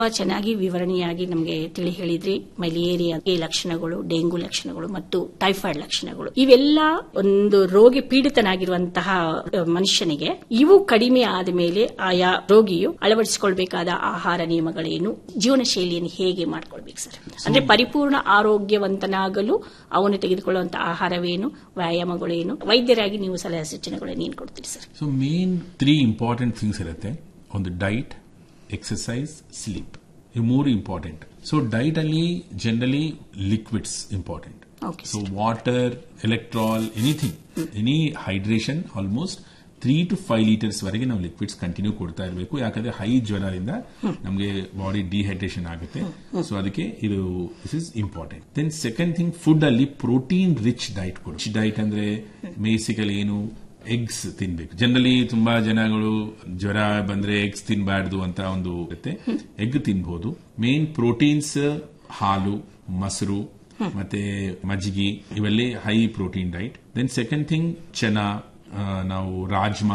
ತುಂಬಾ ಚೆನ್ನಾಗಿ ವಿವರಣೆಯಾಗಿ ನಮಗೆ ತಿಳಿ ಹೇಳಿದ್ರಿ ಮಲೇರಿಯಾ ಲಕ್ಷಣಗಳು ಡೆಂಗು ಲಕ್ಷಣಗಳು ಮತ್ತು ಟೈಫಾಯ್ಡ್ ಲಕ್ಷಣಗಳು ಇವೆಲ್ಲ ಒಂದು ರೋಗಿ ಪೀಡಿತನಾಗಿರುವಂತಹ ಅಹ್, ಮನುಷ್ಯನಿಗೆ ಇವು ಕಡಿಮೆ ಆದ ಮೇಲೆ ಆಯಾ ರೋಗಿಯು ಅಳವಡಿಸಿಕೊಳ್ಬೇಕಾದ ಆಹಾರ ನಿಯಮಗಳೇನು ಜೀವನ ಶೈಲಿಯನ್ನು ಹೇಗೆ ಮಾಡ್ಕೊಳ್ಬೇಕು ಸರ್ ಅಂದ್ರೆ ಪರಿಪೂರ್ಣ ಆರೋಗ್ಯವಂತನಾಗಲು ಅವನು ತೆಗೆದುಕೊಳ್ಳುವಂತಹ ಆಹಾರವೇನು ವ್ಯಾಯಾಮಗಳೇನು ವೈದ್ಯರಾಗಿ ನೀವು ಸಲಹೆ ಸೂಚನೆಗಳನ್ನು ಏನ್ ಕೊಡ್ತೀರಿ sir so main three important things ಇರುತ್ತೆ ಒಂದು ಡೈಟ್ ಎಕ್ಸಸೈಸ್ ಸ್ಲೀಪ್ ಇವು ಮೂರು ಇಂಪಾರ್ಟೆಂಟ್ ಸೊ ಡೈಟ್ ಅಲ್ಲಿ generally liquids important okay so water electral anything any hydration almost three to five litres ವರೆಗೆ ನಾವು ಲಿಕ್ವಿಡ್ಸ್ ಕಂಟಿನ್ಯೂ ಕೊಡ್ತಾ ಇರಬೇಕು ಯಾಕಂದ್ರೆ ಹೈ ಜ್ವರದಿಂದ ನಮಗೆ ಬಾಡಿ ಡಿಹೈಡ್ರೇಷನ್ ಆಗುತ್ತೆ ಸೊ ಅದಕ್ಕೆ ಇದು this is important then second thing food ಅಲ್ಲಿ ಪ್ರೋಟೀನ್ ರಿಚ್ ಡೈಟ್ ಕೊಡು ರಿಚ್ ಡೈಟ್ ಅಂದ್ರೆ ಬೇಸಿಕಲಿ ಏನು ಎಗ್ಸ್ ತಿನ್ಬೇಕು ಜನರಲಿ ತುಂಬಾ ಜನಗಳು ಜ್ವರ ಬಂದ್ರೆ ಎಗ್ಸ್ ತಿನ್ಬಾರ್ದು ಅಂತ ಒಂದು ಇರುತ್ತೆ ಎಗ್ ತಿನ್ಬಹುದು ಮೇನ್ ಪ್ರೋಟೀನ್ಸ್ ಹಾಲು ಮೊಸರು ಮತ್ತೆ ಮಜ್ಜಿಗೆ ಇವೆಲ್ಲ high protein diet then second thing ಚೆನ್ನ ಆ, ನಾವು ರಾಜ್ಮಾ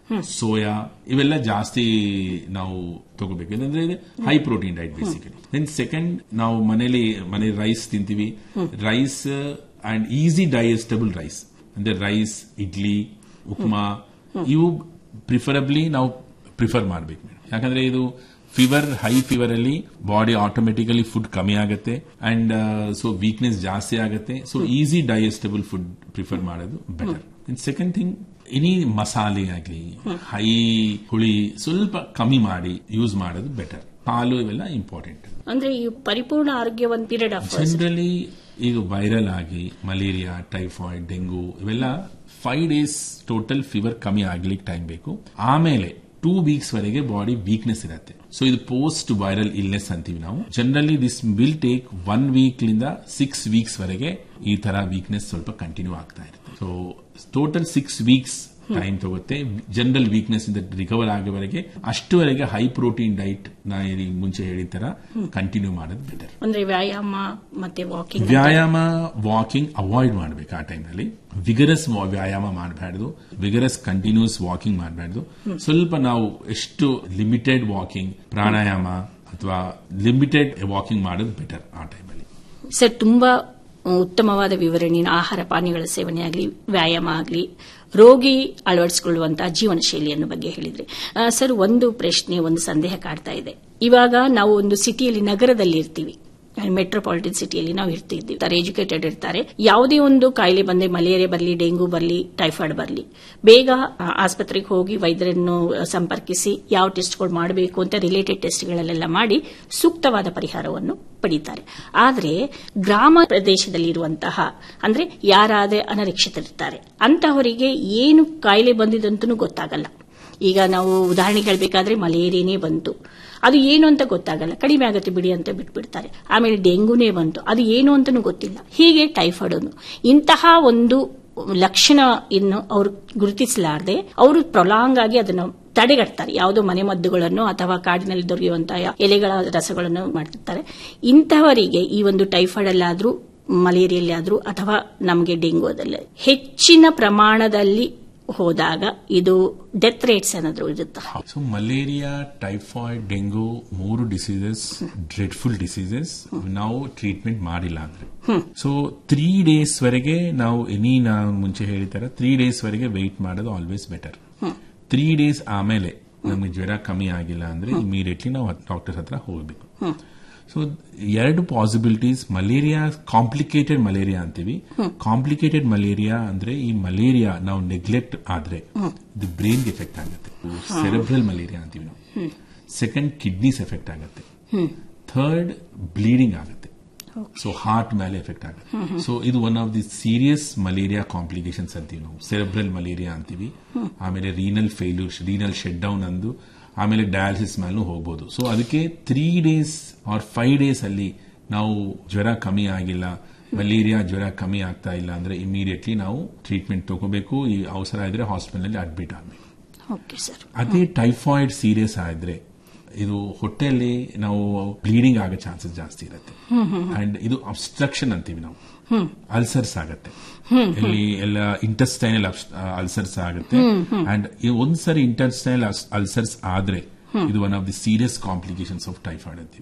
ಸೋಯಾ ಇವೆಲ್ಲ ಜಾಸ್ತಿ ನಾವು ತಗೋಬೇಕು ಯಾಕಂದ್ರೆ high protein diet basically then second ನಾವು ಮನೇಲಿ ಮನೆ ರೈಸ್ ತಿಂತೀವಿ rice and easy digestible rice ಅಂದ್ರೆ ರೈಸ್ ಇಡ್ಲಿ ಉಪ್ಮಾ ಇವು ಪ್ರಿಫರಬ್ಲಿ ನಾವು ಪ್ರಿಫರ್ ಮಾಡ್ಬೇಕು ಮೇಡಮ್ ಯಾಕಂದ್ರೆ ಇದು ಫೀವರ್ ಹೈ ಫೀವರ್ ಅಲ್ಲಿ ಬಾಡಿ ಆಟೋಮೆಟಿಕಲಿ ಫುಡ್ ಕಮ್ಮಿ ಆಗುತ್ತೆ ಅಂಡ್ ಸೊ ವೀಕ್ನೆಸ್ ಜಾಸ್ತಿ ಆಗುತ್ತೆ so easy digestible food prefer ಮಾಡೋದು ಬೆಟರ್ ಸೆಕೆಂಡ್ ಥಿಂಗ್ ಎನಿ ಮಸಾಲೆ ಆಗಲಿ ಹೈ ಹುಳಿ ಸ್ವಲ್ಪ ಕಮ್ಮಿ ಮಾಡಿ ಯೂಸ್ ಮಾಡೋದು ಬೆಟರ್ ಹಾಲು ಇವೆಲ್ಲ ಇಂಪಾರ್ಟೆಂಟ್ ಅಂದ್ರೆ ಈ ಪರಿಪೂರ್ಣ ಆರೋಗ್ಯವಂತ ಪೀರಿಯಡ್ ಆಫ್ ಜನರಲಿ ಈಗ ವೈರಲ್ ಆಗಿ ಮಲೇರಿಯಾ ಟೈಫಾಯ್ಡ್ ಡೆಂಗು ಇವೆಲ್ಲ ಫೈವ್ ಡೇಸ್ ಟೋಟಲ್ ಫೀವರ್ ಕಮ್ಮಿ ಆಗ್ಲಿಕ್ಕೆ ಟೈಮ್ ಬೇಕು ಆಮೇಲೆ ಟೂ ವೀಕ್ಸ್ ವರೆಗೆ ಬಾಡಿ ವೀಕ್ನೆಸ್ ಇರುತ್ತೆ ಸೊ ಇದು ಪೋಸ್ಟ್ ವೈರಲ್ ಇಲ್ನೆಸ್ ಅಂತೀವಿ ನಾವು generally this will take one week ಲಿಂದ ಸಿಕ್ಸ್ ವೀಕ್ಸ್ ವರೆಗೆ ಈ ತರ ವೀಕ್ನೆಸ್ ಸ್ವಲ್ಪ ಕಂಟಿನ್ಯೂ ಆಗ್ತಾ ಇರುತ್ತೆ so total six weeks time ತಗುತ್ತೆ ಜನರಲ್ ವೀಕ್ನೆಸ್ ಇಂದ ರಿಕವರ್ ಆಗೋವರೆಗೆ ಅಷ್ಟುವರೆಗೆ ಹೈ ಪ್ರೋಟೀನ್ ಡೈಟ್ ನಾ ಈ ಮುಂಚೆ ಹೇಳಿದ ತರ ಕಂಟಿನ್ಯೂ ಮಾಡೋದು ಬೆಟರ್ ಅಂದ್ರೆ ವ್ಯಾಯಾಮ ಮತ್ತೆ ವಾಕಿಂಗ್ ವ್ಯಾಯಾಮ ವಾಕಿಂಗ್ ಅವಾಯ್ಡ್ ಮಾಡಬೇಕು ಆ ಟೈಮ್ನಲ್ಲಿ ವಿಗರಸ್ ವ್ಯಾಯಾಮ ಮಾಡಬಾರ್ದು ವಿಗರಸ್ ಕಂಟಿನ್ಯೂಸ್ ವಾಕಿಂಗ್ ಮಾಡಬಾರ್ದು ಸ್ವಲ್ಪ ನಾವು ಎಷ್ಟು ಲಿಮಿಟೆಡ್ ವಾಕಿಂಗ್ ಪ್ರಾಣಾಯಾಮ ಅಥವಾ ಲಿಮಿಟೆಡ್ ವಾಕಿಂಗ್ ಮಾಡೋದು ಬೆಟರ್ ಆ ಟೈಮಲ್ಲಿ ಸರ್ ತುಂಬಾ ಉತ್ತಮವಾದ ವಿವರಣೆ ಆಹಾರ ಪಾನೀಯಗಳ ಸೇವನೆ ಆಗಲಿ ವ್ಯಾಯಾಮ ಆಗಲಿ ರೋಗಿ ಅಳವಡಿಸಿಕೊಳ್ಳುವಂತಹ ಜೀವನ ಶೈಲಿಯನ್ನು ಬಗ್ಗೆ ಹೇಳಿದ್ರಿ ಆ, ಸರ್ ಒಂದು ಪ್ರಶ್ನೆ ಒಂದು ಸಂದೇಹ ಕಾಡ್ತಾ ಇದೆ ಇವಾಗ ನಾವು ಒಂದು ಸಿಟಿಯಲ್ಲಿ ನಗರದಲ್ಲಿ ಇರ್ತೀವಿ ಮೆಟ್ರೋಪಾಲಿಟನ್ ಸಿಟಿಯಲ್ಲಿ ನಾವು ಇರ್ತಿದ್ದೀವಿ ತರ ಎಜುಕೇಟೆಡ್ ಇರ್ತಾರೆ ಯಾವುದೇ ಒಂದು ಕಾಯಿಲೆ ಬಂದೆ ಮಲೇರಿಯಾ ಬರಲಿ ಡೆಂಗು ಬರಲಿ ಟೈಫಾಯ್ಡ್ ಬರಲಿ ಬೇಗ ಆ, ಆಸ್ಪತ್ರೆಗೆ ಹೋಗಿ ವೈದ್ಯರನ್ನು ಸಂಪರ್ಕಿಸಿ ಯಾವ ಟೆಸ್ಟ್ಗಳು ಮಾಡಬೇಕು ಅಂತ ರಿಲೇಟೆಡ್ ಟೆಸ್ಟ್ಗಳಲ್ಲೆಲ್ಲ ಮಾಡಿ ಸೂಕ್ತವಾದ ಪರಿಹಾರವನ್ನು ಪಡೀತಾರೆ ಆದರೆ ಗ್ರಾಮ ಪ್ರದೇಶದಲ್ಲಿ ಇರುವಂತಹ ಅಂದ್ರೆ ಯಾರಾದೇ ಅನರಿಕ್ಷಿತರಿರ್ತಾರೆ ಅಂತಹವರಿಗೆ ಏನು ಕಾಯಿಲೆ ಬಂದಿದಂತೂ ಗೊತ್ತಾಗಲ್ಲ ಈಗ ನಾವು ಉದಾಹರಣೆ ಹೇಳಬೇಕಾದ್ರೆ ಮಲೇರಿಯಾನೇ ಬಂತು ಅದು ಏನು ಅಂತ ಗೊತ್ತಾಗಲ್ಲ ಕಡಿಮೆ ಆಗುತ್ತೆ ಬಿಡಿ ಅಂತ ಬಿಟ್ಬಿಡ್ತಾರೆ ಆಮೇಲೆ ಡೆಂಗುನೇ ಬಂತು ಅದು ಏನು ಅಂತನೂ ಗೊತ್ತಿಲ್ಲ ಹೀಗೆ ಟೈಫಾಯ್ಡ್ ಅನ್ನು ಇಂತಹ ಒಂದು ಲಕ್ಷಣ ಇನ್ನು ಅವರು ಗುರುತಿಸಲಾರದೆ ಅವರು ಪ್ರೊಲಾಂಗ್ ಆಗಿ ಅದನ್ನು ತಡೆಗಟ್ತಾರೆ ಯಾವುದೋ ಮನೆಮದ್ದುಗಳನ್ನು ಅಥವಾ ಕಾಡಿನಲ್ಲಿ ದೊರೆಯುವಂತಹ ಎಲೆಗಳ ರಸಗಳನ್ನು ಮಾಡ್ತಿರ್ತಾರೆ ಇಂತಹವರಿಗೆ ಈ ಒಂದು ಟೈಫಾಯ್ಡ್ ಅಲ್ಲಾದ್ರೂ ಮಲೇರಿಯಲ್ಲಾದ್ರೂ ಅಥವಾ ನಮಗೆ ಡೆಂಗುದಲ್ಲಿ ಹೆಚ್ಚಿನ ಪ್ರಮಾಣದಲ್ಲಿ ಹೋದಾಗ ಇದು ಡೆತ್ ರೇಟ್ಸ್ ಏನಾದ್ರು ಇರುತ್ತಾ ಸೊ ಮಲೇರಿಯಾ ಟೈಫಾಯ್ಡ್ ಡೆಂಗು ಮೂರು ಡಿಸೀಸಸ್ ಡ್ರೆಡ್ಫುಲ್ ಡಿಸೀಸಸ್ ನಾವು ಟ್ರೀಟ್ಮೆಂಟ್ ಮಾಡಿಲ್ಲ ಅಂದ್ರೆ ಸೊ ತ್ರೀ ಡೇಸ್ ವರೆಗೆ ನಾವು ಎನಿ ನಾವು ಮುಂಚೆ ಹೇಳಿದಾರೆ ತ್ರೀ ಡೇಸ್ ವರೆಗೆ ವೆಯ್ಟ್ ಮಾಡೋದು ಆಲ್ವೇಸ್ ಬೆಟರ್ ತ್ರೀ ಡೇಸ್ ಆಮೇಲೆ ನಮಗೆ ಜ್ವರ ಕಮ್ಮಿ ಆಗಿಲ್ಲ ಅಂದ್ರೆ ಇಮಿಡಿಯೇಟ್ಲಿ ನಾವು ಡಾಕ್ಟರ್ ಹತ್ರ ಹೋಗ್ಬೇಕು ಸೊ ಎರಡು ಪಾಸಿಬಿಲಿಟೀಸ್ ಮಲೇರಿಯಾ ಕಾಂಪ್ಲಿಕೇಟೆಡ್ ಮಲೇರಿಯಾ ಅಂತೀವಿ ಕಾಂಪ್ಲಿಕೇಟೆಡ್ ಮಲೇರಿಯಾ ಅಂದ್ರೆ ಈ ಮಲೇರಿಯಾ ನಾವು ನೆಗ್ಲೆಕ್ಟ್ ಆದ್ರೆ ಇದು ಬ್ರೈನ್ಗೆ ಎಫೆಕ್ಟ್ ಆಗುತ್ತೆ ಸೆರೆಬ್ರಲ್ ಮಲೇರಿಯಾ ಅಂತೀವಿ ನಾವು ಸೆಕೆಂಡ್ ಕಿಡ್ನೀಸ್ ಎಫೆಕ್ಟ್ ಆಗುತ್ತೆ ಥರ್ಡ್ ಬ್ಲೀಡಿಂಗ್ ಆಗುತ್ತೆ ಸೊ ಹಾರ್ಟ್ ಮೇಲೆ ಎಫೆಕ್ಟ್ ಆಗುತ್ತೆ ಸೊ ಇದು one of the serious malaria complications ಅಂತೀವಿ ನಾವು ಸೆರೆಬ್ರಲ್ ಮಲೇರಿಯಾ ಅಂತೀವಿ ಆಮೇಲೆ renal failure renal shut down ಅಂದು ಆಮೇಲೆ ಡಯಾಲಿಸಿಸ್ ಮೇಲೂ ಹೋಗ್ಬೋದು ಸೊ ಅದಕ್ಕೆ three days or five days ಅಲ್ಲಿ ನಾವು ಜ್ವರ ಕಮ್ಮಿ ಆಗಿಲ್ಲ ಮಲೇರಿಯಾ ಜ್ವರ ಕಮ್ಮಿ ಆಗ್ತಾ ಇಲ್ಲ ಅಂದ್ರೆ ಇಮಿಡಿಯೇಟ್ಲಿ ನಾವು ಟ್ರೀಟ್ಮೆಂಟ್ ತಗೋಬೇಕು ಈ ಅವಸರ ಇದ್ರೆ ಹಾಸ್ಪಿಟಲ್ ಅಲ್ಲಿ ಅಡ್ಮಿಟ್ ಆಗಬೇಕು ಓಕೆ ಸರ್ ಅದೇ ಟೈಫಾಯ್ಡ್ ಸೀರಿಯಸ್ ಆದ್ರೆ ಇದು ಹೊಟ್ಟೆಯಲ್ಲಿ ನಾವು ಬ್ಲೀಡಿಂಗ್ ಆಗೋ ಚಾನ್ಸಸ್ ಜಾಸ್ತಿ ಇರುತ್ತೆ ಅಂಡ್ ಇದು ಅಬ್ಸ್ಟ್ರಕ್ಷನ್ ಅಂತೀವಿ ನಾವು ಅಲ್ಸರ್ಸ್ ಆಗತ್ತೆ ಇಲ್ಲಿ ಎಲ್ಲ ಇಂಟೆಸ್ಟೈನಲ್ ಅಲ್ಸರ್ಸ್ ಆಗುತ್ತೆ ಅಂಡ್ ಒಂದ್ಸರಿ ಇಂಟೆಸ್ಟೈನಲ್ ಅಲ್ಸರ್ಸ್ ಆದ್ರೆ ಇದು one of the serious complications of typhoid ಅಂತೀವಿ